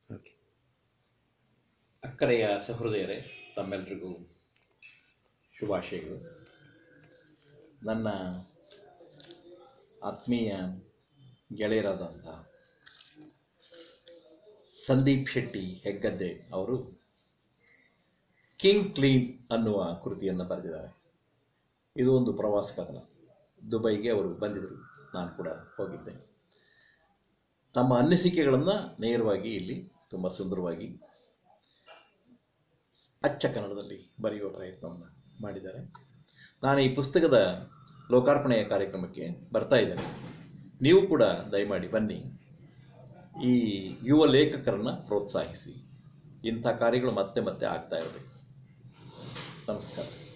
okay ಅಕ್ಕರೆಯ ಸಹೃದಯರೇ ತಮ್ಮೆಲ್ಲರಿಗೂ ಶುಭಾಶಯಗಳು ನನ್ನ ಆತ್ಮೀಯ ಗೆಳೆಯರಾದಂಥ ಸಂದೀಪ್ ಶೆಟ್ಟಿ ಹೆಗ್ಗದ್ದೆ ಅವರು ಕಿಂಗ್ ಕ್ಲೀನ್ ಅನ್ನುವ ಕೃತಿಯನ್ನು ಬರೆದಿದ್ದಾರೆ ಇದು ಒಂದು ಪ್ರವಾಸ ಕಥನ ದುಬೈಗೆ ಅವರು ಬಂದಿದ್ದರು ನಾನು ಕೂಡ ಹೋಗಿದ್ದೆ ತಮ್ಮ ಅನಿಸಿಕೆಗಳನ್ನು ನೇರವಾಗಿ ಇಲ್ಲಿ ತುಂಬ ಸುಂದರವಾಗಿ ಅಚ್ಚ ಕನ್ನಡದಲ್ಲಿ ಬರೆಯುವ ಪ್ರಯತ್ನವನ್ನು ಮಾಡಿದ್ದಾರೆ ನಾನು ಈ ಪುಸ್ತಕದ ಲೋಕಾರ್ಪಣೆಯ ಕಾರ್ಯಕ್ರಮಕ್ಕೆ ಬರ್ತಾ ಇದ್ದೇನೆ ನೀವು ಕೂಡ ದಯಮಾಡಿ ಬನ್ನಿ ಈ ಯುವ ಲೇಖಕರನ್ನು ಪ್ರೋತ್ಸಾಹಿಸಿ ಇಂಥ ಕಾರ್ಯಗಳು ಮತ್ತೆ ಮತ್ತೆ ಆಗ್ತಾ ಇರಬೇಕು ನಮಸ್ಕಾರ